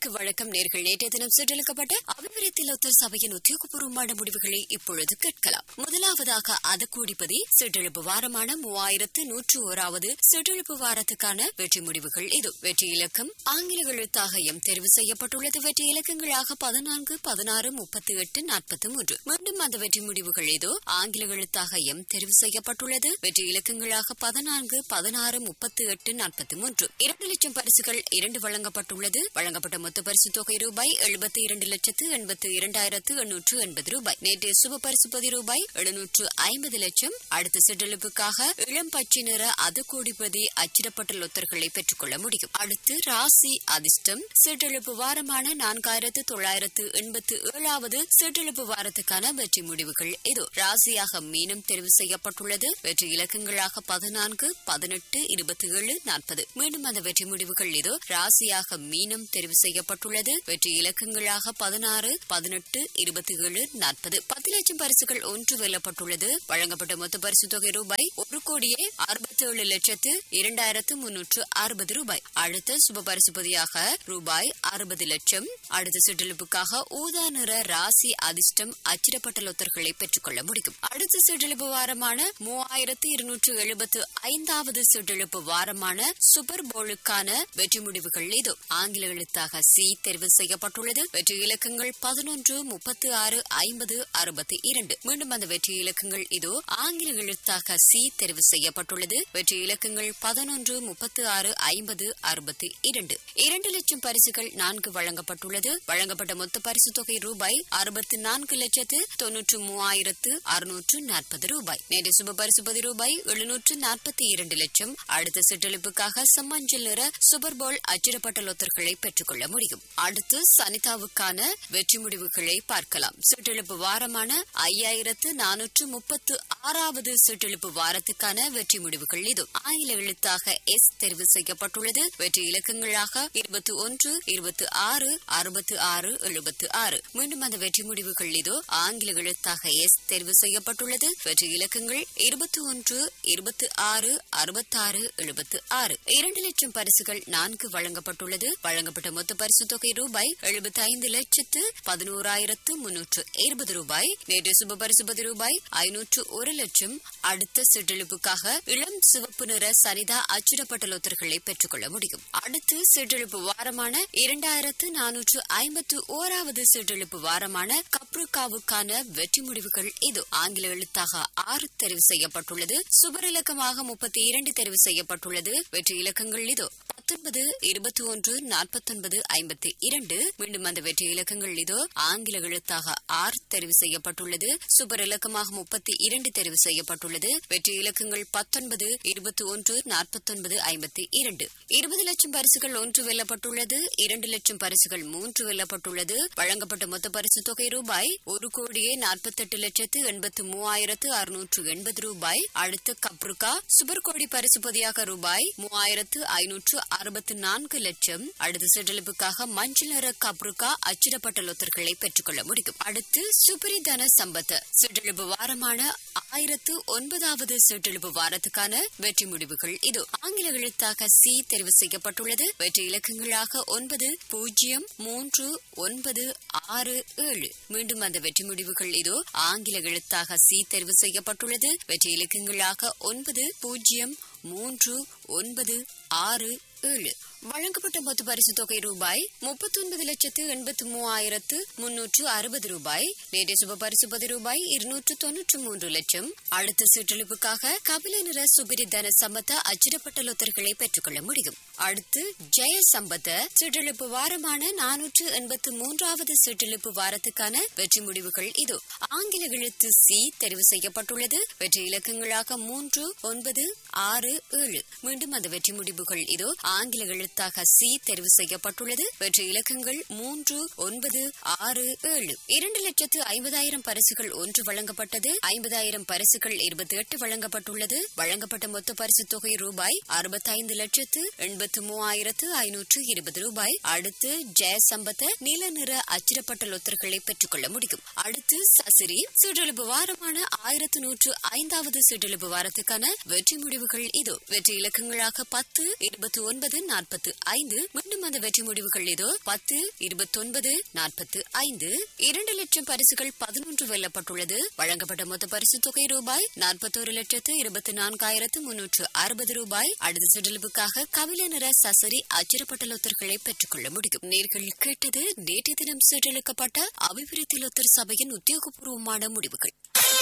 நேர்களுக்கு வழக்கம் நேர்கள் நேற்றைய தினம் சீட்டளிக்கப்பட்ட அபிவிருத்தி லோத்தர் சபையின் உத்தியோகபூர்வமான முடிவுகளை இப்பொழுது கேட்கலாம் முதலாவதாக அதக்கூடிப்பதி சீட்டெழுப்பு வாரமான மூவாயிரத்து நூற்று ஓராவது சீட்டெழுப்பு வாரத்துக்கான வெற்றி முடிவுகள் இது வெற்றி இலக்கம் ஆங்கில எழுத்தாக எம் தெரிவு செய்யப்பட்டுள்ளது வெற்றி இலக்கங்களாக பதினான்கு பதினாறு முப்பத்தி எட்டு நாற்பத்தி மூன்று மீண்டும் அந்த வெற்றி முடிவுகள் இதோ ஆங்கில எழுத்தாக எம் தெரிவு செய்யப்பட்டுள்ளது வெற்றி இலக்கங்களாக பதினான்கு பதினாறு முப்பத்தி எட்டு நாற்பத்தி மூன்று இரண்டு லட்சம் பரிசுகள் இரண்டு வழங்கப்பட்டுள்ளது வழங்கப்பட்ட மொத்த பரிசு தொகை ரூபாய் எழுபத்தி இரண்டு லட்சத்து எண்பத்தி இரண்டாயிரத்து எண்ணூற்று எண்பது ரூபாய் நேற்றைய சுப பரிசு பதி ரூபாய் எழுநூற்று ஐம்பது லட்சம் அடுத்த சிற்றெழுப்புக்காக இளம் பச்சை நிற அது கோடிபதி அச்சிடப்பட்ட லொத்தர்களை பெற்றுக்கொள்ள முடியும் அடுத்து ராசி அதிர்ஷ்டம் சீட்டெழுப்பு வாரமான நான்காயிரத்து தொள்ளாயிரத்து எண்பத்து ஏழாவது சீட்டெழுப்பு வாரத்துக்கான வெற்றி முடிவுகள் இது ராசியாக மீனம் தெரிவு செய்யப்பட்டுள்ளது வெற்றி இலக்கங்களாக பதினான்கு பதினெட்டு இருபத்தி ஏழு நாற்பது மீண்டும் அந்த வெற்றி முடிவுகள் இது ராசியாக மீனம் தெரிவு செய்யப்பட்டுள்ளது வெற்றி இலக்கங்களாக பதினாறு பதினெட்டு இருபத்தி ஏழு நாற்பது பத்து லட்சம் பரிசுகள் ஒன்று வெல்லப்பட்டுள்ளது வழங்கப்பட்ட மொத்த பரிசு தொகை ரூபாய் ஒரு கோடியே அறுபத்தி ஏழு லட்சத்து இரண்டாயிரத்து முன்னூற்று அறுபது ரூபாய் அடுத்த சுப பரிசுபதியாக ரூபாய் அறுபது லட்சம் அடுத்த சிற்றெழுப்புக்காக ஊதா நிற ராசி அதிர்ஷ்டம் அச்சிடப்பட்ட லொத்தர்களை பெற்றுக்கொள்ள முடியும் அடுத்த சிற்றெழுப்பு வாரமான மூவாயிரத்து இருநூற்று எழுபத்து ஐந்தாவது சிற்றெழுப்பு வாரமான சூப்பர் போலுக்கான வெற்றி முடிவுகள் இது ஆங்கில எழுத்தாக சி தெரிவு செய்யப்பட்டுள்ளது வெற்றி இலக்கங்கள் பதினொன்று முப்பத்தி ஆறு ஐம்பது அறுபத்தி இரண்டு மீண்டும் அந்த வெற்றி இலக்கங்கள் இதோ ஆங்கில எழுத்தாக சி தெரிவு செய்யப்பட்டுள்ளது வெற்றி இலக்கங்கள் பதினொன்று முப்பத்தி ஆறு ஐம்பது அறுபத்தி இரண்டு இரண்டு லட்சம் பரிசுகள் நான்கு வழங்கப்பட்டுள்ளது வழங்கப்பட்ட மொத்த பரிசு தொகை ரூபாய் அறுபத்தி நான்கு லட்சத்து தொன்னூற்று மூவாயிரத்து அறுநூற்று நாற்பது ரூபாய் நேற்று சுப பரிசுபதி ரூபாய் எழுநூற்று நாற்பத்தி இரண்டு லட்சம் அடுத்த சிற்றளிப்புக்காக செம்மஞ்சள் நிற சூப்பர் போல் அச்சிடப்பட்ட லொத்தர்களை பெற்றுக்கொள்ள முடியும் அடுத்து சனிதாவுக்கான வெற்றி முடிவுகளை பார்க்கலாம் சிற்றெழுப்பு வாரமான ஐயாயிரத்து நானூற்று முப்பத்து ஆறாவது சிற்றெழுப்பு வாரத்துக்கான வெற்றி முடிவுகள் இது ஆங்கில எழுத்தாக எஸ் தெரிவு செய்யப்பட்டுள்ளது வெற்றி இலக்கங்களாக இருபத்தி ஒன்று இருபத்தி ஆறு அறுபத்தி ஆறு எழுபத்தி ஆறு மீண்டும் அந்த வெற்றி முடிவுகள் இதோ ஆங்கில எழுத்தாக எஸ் தெரிவு செய்யப்பட்டுள்ளது வெற்றி இலக்கங்கள் இருபத்தி ஒன்று இருபத்தி ஆறு அறுபத்தாறு எழுபத்தி ஆறு இரண்டு லட்சம் பரிசுகள் நான்கு வழங்கப்பட்டுள்ளது வழங்கப்பட்ட மொத்த பரிசு தொகை ரூபாய் எழுபத்தி ஐந்து லட்சத்து பதினோராயிரத்து முன்னூற்று இருபது ரூபாய் நேற்று சுப பரிசுபதி ரூபாய் ஐநூற்று ஒரு லட்சம் அடுத்த சிற்றெழுப்புக்காக இளம் சிவப்பு நிற சரிதா அச்சிடப்பட்ட லொத்தர்களை பெற்றுக்கொள்ள முடியும் அடுத்து சிற்றெழுப்பு வாரமான இரண்டாயிரத்து நானூற்று ஐம்பத்து ஓராவது சிற்றெழுப்பு வாரமான கப்ருக்காவுக்கான வெற்றி முடிவுகள் இது ஆங்கில எழுத்தாக ஆறு தெரிவு செய்யப்பட்டுள்ளது சுபர் இலக்கமாக முப்பத்தி இரண்டு தெரிவு செய்யப்பட்டுள்ளது வெற்றி இலக்கங்கள் இதோ பத்தொன்பது இருபத்தி ஒன்று நாற்பத்தொன்பது ஐம்பத்தி இரண்டு மீண்டும் அந்த வெற்றி இலக்கங்கள் இதோ ஆங்கில எழுத்தாக ஆர் தெரிவு செய்யப்பட்டுள்ளது சூப்பர் இலக்கமாக முப்பத்தி இரண்டு தெரிவு செய்யப்பட்டுள்ளது வெற்றி இலக்கங்கள் பத்தொன்பது இருபத்தி ஒன்று நாற்பத்தொன்பது ஐம்பத்தி இரண்டு இருபது லட்சம் பரிசுகள் ஒன்று வெல்லப்பட்டுள்ளது இரண்டு லட்சம் பரிசுகள் மூன்று வெல்லப்பட்டுள்ளது வழங்கப்பட்ட மொத்த பரிசு தொகை ரூபாய் ஒரு கோடியே நாற்பத்தெட்டு லட்சத்து எண்பத்து மூவாயிரத்து அறுநூற்று எண்பது ரூபாய் அடுத்த கப்ருக்கா சுபர் கோடி பரிசு பொதியாக ரூபாய் மூவாயிரத்து ஐநூற்று அறுபத்தி நான்கு லட்சம் அடுத்த சிற்றளிப்புக்காக மஞ்சள் நிற கப்ருக்கா அச்சிடப்பட்ட லொத்தர்களை பெற்றுக்கொள்ள முடியும் அடுத்து சுப்ரி தன சம்பத் சிற்றெழுப்பு வாரமான ஆயிரத்து ஒன்பதாவது சிற்றெழுப்பு வாரத்துக்கான வெற்றி முடிவுகள் இது ஆங்கில எழுத்தாக சி தெரிவு செய்யப்பட்டுள்ளது வெற்றி இலக்கங்களாக ஒன்பது பூஜ்ஜியம் மூன்று ஒன்பது ஆறு ஏழு மீண்டும் அந்த வெற்றி முடிவுகள் இதோ ஆங்கில எழுத்தாக சி தெரிவு செய்யப்பட்டுள்ளது வெற்றி இலக்கங்களாக ஒன்பது பூஜ்ஜியம் மூன்று ஒன்பது ஆறு ஏழு வழங்கப்பட்ட மொத்த பரிசு தொகை ரூபாய் முப்பத்தி ஒன்பது லட்சத்து எண்பத்தி மூவாயிரத்து முன்னூற்று அறுபது ரூபாய் நேற்றைய சுப பரிசு பதி ரூபாய் இருநூற்று தொன்னூற்று மூன்று லட்சம் அடுத்த சிற்றளிப்புக்காக கபில நிற சுபிரி தன சம்பத்த அச்சிடப்பட்ட லொத்தர்களை பெற்றுக்கொள்ள முடியும் அடுத்து ஜெய சம்பத்த சிற்றளிப்பு வாரமான நானூற்று எண்பத்து மூன்றாவது சிற்றளிப்பு வாரத்துக்கான வெற்றி முடிவுகள் இது ஆங்கில எழுத்து சி தெரிவு செய்யப்பட்டுள்ளது வெற்றி இலக்கங்களாக மூன்று ஒன்பது ஆறு ஏழு மீண்டும் அந்த வெற்றி முடிவுகள் இதோ ஆங்கில எழுத்தாக சி தெரிவு செய்யப்பட்டுள்ளது வெற்றி இலக்கங்கள் மூன்று ஒன்பது ஆறு ஏழு இரண்டு லட்சத்து ஐம்பதாயிரம் பரிசுகள் ஒன்று வழங்கப்பட்டது ஐம்பதாயிரம் பரிசுகள் இருபத்தி எட்டு வழங்கப்பட்டுள்ளது வழங்கப்பட்ட மொத்த பரிசு தொகை ரூபாய் அறுபத்தைந்து லட்சத்து எண்பத்து மூவாயிரத்து ஐநூற்று இருபது ரூபாய் அடுத்து ஜெய சம்பத்த நீல நிற அச்சிடப்பட்ட லொத்தர்களை பெற்றுக்கொள்ள முடியும் அடுத்து சசிரி சிற்றெழுப்பு வாரமான ஆயிரத்து நூற்று ஐந்தாவது சிற்றெழுப்பு வாரத்துக்கான வெற்றி முடிவுகள் இது வெற்றி இலக்கங்களாக பத்து இருபத்தி ஒன்பது நாற்பத்தி நாற்பத்து ஐந்து மீண்டும் அந்த வெற்றி முடிவுகள் இதோ பத்து இருபத்தொன்பது நாற்பத்து ஐந்து இரண்டு லட்சம் பரிசுகள் பதினொன்று வெல்லப்பட்டுள்ளது வழங்கப்பட்ட மொத்த பரிசு தொகை ரூபாய் நாற்பத்தோரு லட்சத்து இருபத்தி நான்காயிரத்து முன்னூற்று அறுபது ரூபாய் அடுத்த சுற்றலுக்காக கவில நிற சசரி அச்சிரப்பட்ட லொத்தர்களை பெற்றுக்கொள்ள முடியும் நேர்கள் கேட்டது நேற்று தினம் சுற்றளிக்கப்பட்ட அபிவிருத்தி லொத்தர் சபையின் உத்தியோகபூர்வமான முடிவுகள்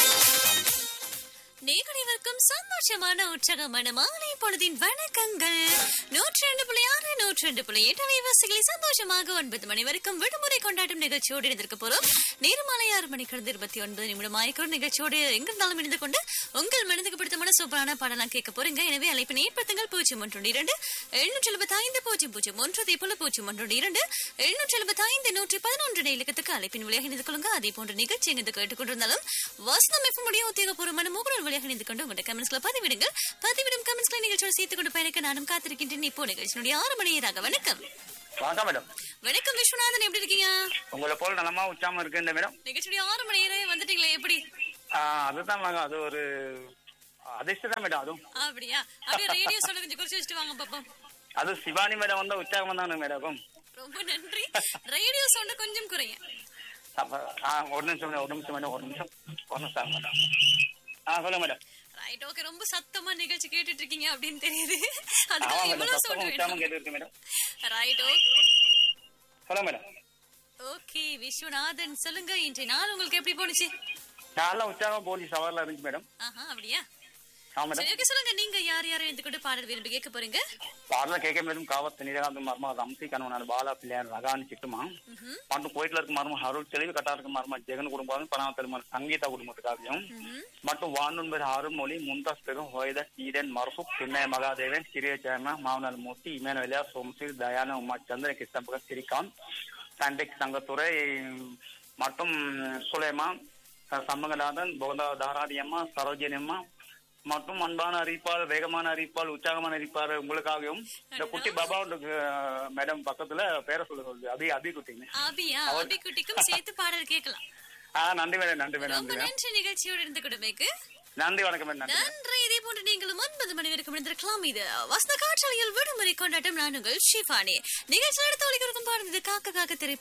நேகனைவருக்கும் சந்தோஷமான உற்சாகமான மாலை பொழுதின் வணக்கங்கள் நூற்றி ரெண்டு புள்ளி ஆறு நூற்றி ரெண்டு புள்ளி எட்டு அலைவாசிகளை சந்தோஷமாக ஒன்பது மணி வரைக்கும் விடுமுறை கொண்டாட்டம் நிகழ்ச்சியோடு இணைந்திருக்க போறோம் நேரமாலை ஆறு மணி கடந்து இருபத்தி ஒன்பது நிமிடம் ஆயிரம் நிகழ்ச்சியோடு எங்கிருந்தாலும் இணைந்து கொண்டு உங்கள் மனதுக்கு பிடித்தமான சூப்பரான பாடலாம் கேட்க போறீங்க எனவே அழைப்பின் ஏற்படுத்துங்கள் பூஜ்ஜியம் ஒன்று இரண்டு எழுநூற்றி எழுபத்தி ஐந்து பூஜ்ஜியம் பூஜ்ஜியம் ஒன்று அதே போல பூஜ்ஜியம் ஒன்று இரண்டு எழுநூற்றி எழுபத்தி ஐந்து நூற்றி பதினொன்று இலக்கத்துக்கு அழைப்பின் வழியாக இணைந்து கொள்ளுங்க அதே போன்ற நிகழ்ச்சி எங்கு கேட்டுக்கொண்டிருந்தாலும் வாசனம் எஃப் முடியும் உத்தியோகபூர்வமான மொபைல் வழியாக இணைந்து கொண்டு உங்களுடைய கமெண்ட்ஸ்ல பதிவிடுங்கள் பதிவிடும் கமெண்ட்ஸ்களை நிகழ்ச்சியோடு சேர்த்துக் கொண்டு பயணிக்க நானும் காத்திருக்கின்றேன் இப்போ நிகழ்ச்சியினுடைய ஆறு மணி நேராக வணக்கம் வணக்கம் மேடம் வணக்கம் விஸ்வநாதன் எப்படி இருக்கீங்க உங்களை போல நலமா உச்சாம இருக்கு இந்த மேடம் நிகழ்ச்சியுடைய ஆறு மணி நேரம் வந்துட்டீங்களே எப்படி ஆஹ் அதுதான் மேடம் அது ஒரு அதிர்ஷ்டம் தான் மேடம் அதுவும் அப்படியா அப்படியே ரேடியோ சொல்ல கொஞ்சம் குறிச்சு வச்சுட்டு வாங்க பாப்போம் அது சிவானி மேடம் வந்தா உற்சாகம் தானே மேடம் ரொம்ப நன்றி ரேடியோ சவுண்ட் கொஞ்சம் குறைங்க அப்ப ஆ, ஒரு நிமிஷம் மேடம் ஒரு நிமிஷம் மேடம் ஒரு நிமிஷம் ஒரு நிமிஷம் மேடம் ஆ சொல்லுங்க மேடம் ரைட் ஓகே ரொம்ப சத்தமா நிகழ்ச்சி கேட்டுட்டு இருக்கீங்க அப்படின்னு தெரியுது ஆமா அதுக்காக மேடம் எவ்வளவு சத்தமும் சவுண்ட் உற்சாகம் வேணும் கேட்டு இருக்கு மேடம் ரைட் சொல்லுங்க மேடம் ஓகே விஸ்வநாதன் சொல்லுங்க இன்றைய நாள் உங்களுக்கு எப்படி போனுச்சு நல்லா உற்சாகம் போலீஸ் சவாரில் இருந்துச்சு மேடம் ஆஹா அப்படியா ஆ மேடம் சரி ஓகே சொல்லுங்க நீங்க யார் யாரை எடுத்து கொண்டு பாடல் விரும்பி கேட்க போறீங்க పాటలో కేకే మేడం కావచ్చు నీరగాంత మర్మ రంసి కనుగొన్నాను బాల పిల్లలు రగాని చిట్టుమా ம்ஹும். పంట కోయిట్లకు మర్మ హరుడు తెలివి కట్టాలకు మర్మ జగన్ కుటుంబం పణామ తెలుగు సంగీత కుటుంబ కావ్యం ம்ஹும். ಮತ್ತು ವಾನುಂಬರ್ ಹಾರು ಮೊಲಿ ಮುಂತಾಸ್ ಪೆರು ಹೊಯ್ದ ಈದೆನ್ ಮರಸು ಪಿನ್ನಯ ಮಗಾದೇವನ್ ಕಿರಿಯ ಚರ್ಮ ಮಾವನಲ್ ಮೂರ್ತಿ ಇಮೇನ ಎಲಿಯ ಸೋಮಸಿರ್ ದಯಾನ ಉಮಾ ಚಂದ್ರ ಕಿಸ್ತಂಬಕ ಸಿರಿಕಾಂತ್ சாண்டெக் சங்கத்துறை மற்றும் சுலேமா சம்மகநாதன் போதா தாராதி அம்மா சரோஜினி அம்மா மற்றும் அன்பான அறிவிப்பாளர் வேகமான அறிவிப்பாளர் உற்சாகமான அறிவிப்பாளர் உங்களுக்காகவும் இந்த குட்டி பாபா மேடம் பக்கத்துல பேரை சொல்ல சொல்லுது அபி அபி குட்டிங்க அபியா அபி குட்டிக்கும் சேர்த்து பாடல் கேட்கலாம் ஆ நன்றி மேடம் நன்றி மேடம் ரொம்ப நன்றி மேடம் நன்றி நிகழ்ச்சியோடு இருந்து கொடுமைக்கு நன்றி வணக்கம் மேடம் நன்றி நன்றி இதே போன்று நீங்களும் ஒன்பது மணி வரைக்கும் இருந்திருக்கலாம் இது வசந்த காற்றலையில் விடுமுறை கொண்டாட்டம் நான் உங்கள் ஷிஃபானி நிகழ்ச்சி அடுத்த ஒளிக்கு பாடுறது காக்க காக்க திரைப்படம்